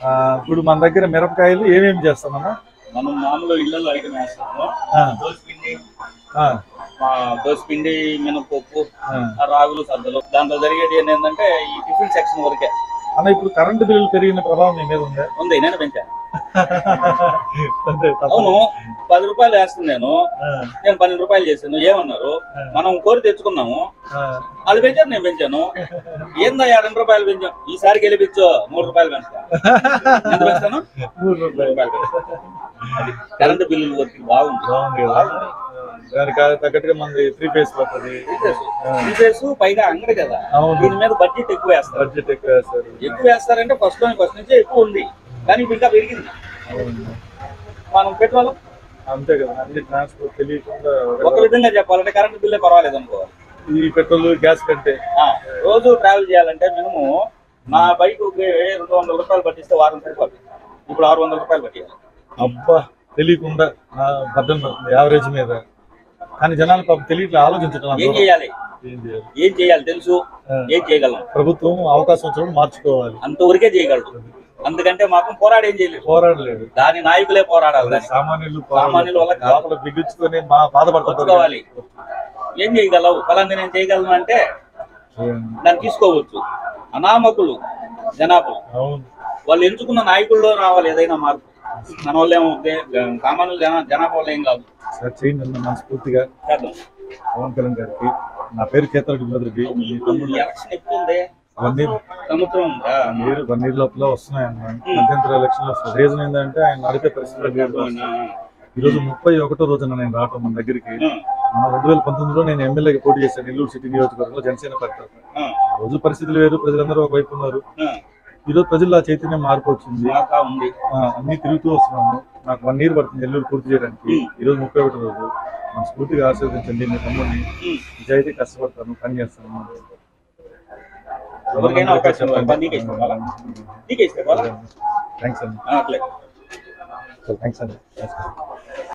ఆ, ఇప్పుడు మన దగ్గర మిరపకాయలు ఏమేమి చేస్తామన్నా మనం మామూలు ఇళ్లలో ఐటమ్ వేస్తాము ఆ, దోసపిండి ఆ, ఆ, దోసపిండి మినపప్పు ఆ. ఆ రాగులు సద్దలు దాంట్లో జరిగేది ఏంటంటే ఈ టిఫిన్ సెక్షన్ వరకే అన్న ఇప్పుడు కరెంటు బిల్లులు పెరిగిన ప్రభావం మీ మీద ఉందా ఉంది నేను పెంచాను అంతే తప్పదు. అవును పది రూపాయలు వేస్తుంది నేను ఆ, నేను పన్నెండు రూపాయలు చేశాను ఏమన్నారు మనం కోరి తెచ్చుకున్నాము ఆ, అది పెంచాను నేను పెంచాను ఏందయ్యా రెండు రూపాయలు పెంచాం ఈసారి గెలిపించు మూడు రూపాయలు పెంచుతా ఎంత పెంచుతాను మూడు మూడు రూపాయలు. రూపాయలు పెంచుతా. అది కరెంట్ బిల్లులు వరకు బాగుంది బాగుంది కదా దానికి తగ్గట్టుగా మనది త్రీ ఫేస్ పడుతుంది టీచర్స్ పైగా అంగడి కదా అవును. దీని మీద బడ్జెట్ ఎక్కువ వేస్తారు బడ్జెట్ ఎక్కువ వేస్తారు ఎక్కువ వేస్తారంటే ఫస్ట్ లో ఫస్ట్ నుంచే ఎక్కువ ఉంది కానీ ఇప్పుడు ఇంకా పెరిగింది అవును. మనం పెట్రోల్ అంతే కదా అన్ని ట్రాన్స్పోర్ట్ తెలియకుండా ఒక విధంగా చెప్పాలంటే కరెంట్ బిల్లే పర్వాలేదు అనుకో ఈ పెట్రోల్ గ్యాస్ కంటే ఆ, రోజు ట్రావెల్ చేయాలంటే మినిమం నా బైక్ రెండు వందల రూపాయలు పట్టిస్తే వారం సరిపోతుంది ఇప్పుడు ఆరు వందల రూపాయలు పట్టియాలి అబ్బా తెలియకుండా నా బద్దం పడుతుంది యావరేజ్ మీద కానీ జనాలు పాపం తెలియట్లే ఆలోచించడం ఏం చేయాలి ఏం చేయాలి ఏం చేయాలి తెలుసు ఆ. ఏం చేయగలం ప్రభుత్వం అవకాశం వచ్చినప్పుడు మార్చుకోవాలి అంతవరకే చేయగలరు అందుకంటే మాత్రం పోరాడేం చేయలేదు పోరాడలేదు దాని నాయకులే పోరాడాలి దాన్ని. సామాన్యులు సామాన్యుల వల్ల కాదు. లోపల బిగించుకొని మా బాధపడుతున్నారు వచ్చుకోవాలి ఏం చేయగలవు ఫలాంది నేను చేయగలను అంటే దాన్ని తీసుకోవచ్చు అనామకులు జనాభా అవును వాళ్ళు ఎంచుకున్న నాయకుల్లో రావాలి ఏదైనా మార్పు మన వాళ్ళు ఏమో సామాన్యులు జన జనాభా వల్ల ఏం కాదు సార్ చేయండి అన్న మనస్ఫూర్తిగా చేద్దాం పవన్ కళ్యాణ్ గారికి నా పేరు కేతరెడ్డి బ్రదర్కి మీ తమ్ముడు ఎలక్షన్ ఎక్కువ ఉంది వన్ ఇయర్ సముద్రం ఉందా? వన్ ఇయర్ వన్ ఇయర్ లోపల వస్తున్నాయి అన్న మధ్యంతర ఎలక్షన్ వస్తుంది రీజన్ ఏంటంటే ఆయన నడిపే పరిస్థితులు లేదు ఈ రోజు ముప్పై ఒకటో రోజున నేను రావటం మన దగ్గరికి మన రెండు వేల పంతొమ్మిదిలో నేను ఎమ్మెల్యేగా పోటీ చేశాను నెల్లూరు సిటీ నియోజకవర్గంలో జనసేన పార్టీ తరఫున. ఆ, ఆ రోజు పరిస్థితులు వేరు ప్రజలందరూ ఒకవైపు ఉన్నారు ఆ, ఈ రోజు ప్రజల్లో ఆ చైతన్యం మార్పు వచ్చింది బాగా ఉంది ఆ, అన్ని తిరుగుతూ వస్తున్నాము నాకు వన్ ఇయర్ పడుతుంది నెల్లూరు పూర్తి చేయడానికి ఈ రోజు ముప్పై ఒకటో రోజు మన స్ఫూర్తిగా ఆశీర్వదించండి మీ తమ్ముడిని ఉమ్. నిజాయితీ కష్టపడతాను పని చేస్తాను ఎవరికైనా అవకాశం ఇవ్వాలి. నీకే ఇష్టం వాళ్ళ? నీకే ఇష్టం వాళ్ళ? థ్యాంక్స్ అండి ఆ, అట్లే థ్యాంక్స్ అండి